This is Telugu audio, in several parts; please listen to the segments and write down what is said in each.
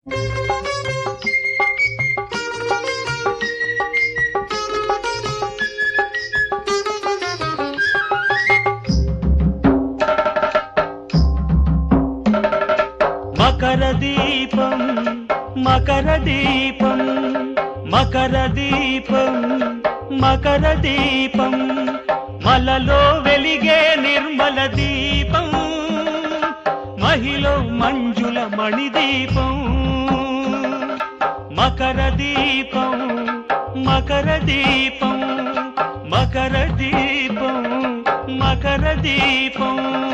మకర దీపం మకర దీపం మకర దీపం మకర దీపం మలలో వెలిగే నిర్మల దీపం మహిళ మంజుల మణిదీపం మకర దీపం మకర దీపం మకర దీపం మకర దీపం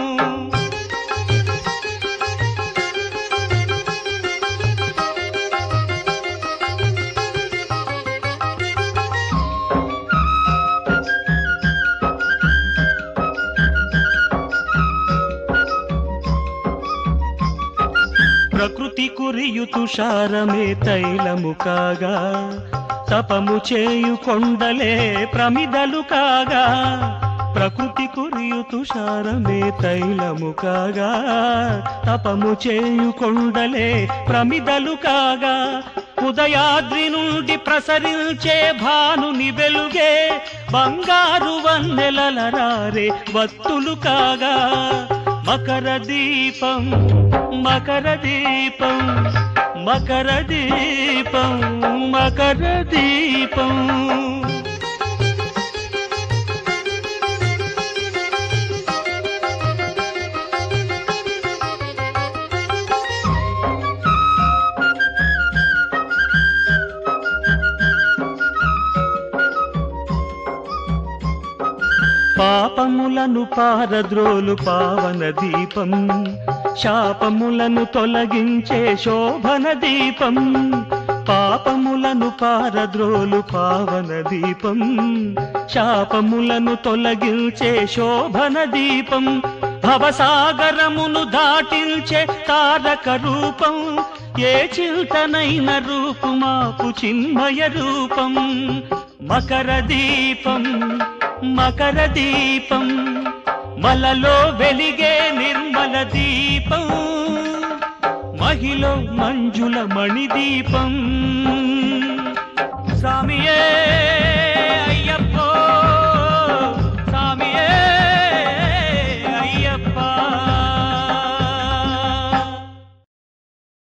ప్రకృతి కురియు తుషారమే తైలము కాగా తపము చేయు కొండలే ప్రమిదలు కాగా ప్రకృతి కురియు తుషారమే తైలము కాగా తపము చేయు కొండలే ప్రమిదలు కాగా ఉదయాద్రి నుండి ప్రసరించే భానుని వెలుగే బంగారు వన్నెలల రారే వత్తులు కాగా మకర దీపం మకర దీపం మకర దీపం మకర దీపం పాపములను పారద్రోలు పావన దీపం శాపములను తొలగించే శోభన దీపం పాపములను పారద్రోలు పావన దీపం శాపములను తొలగించే శోభన దీపం భవసాగరమును దాటించే తారక రూపం ఏ చింతనైన రూపుమాపు చిన్మయ రూపం మకర దీపం మకర దీపం మలలో వెలిగే నిర్మల దీపం మహిళ మంజుల మణిదీపం స్వామి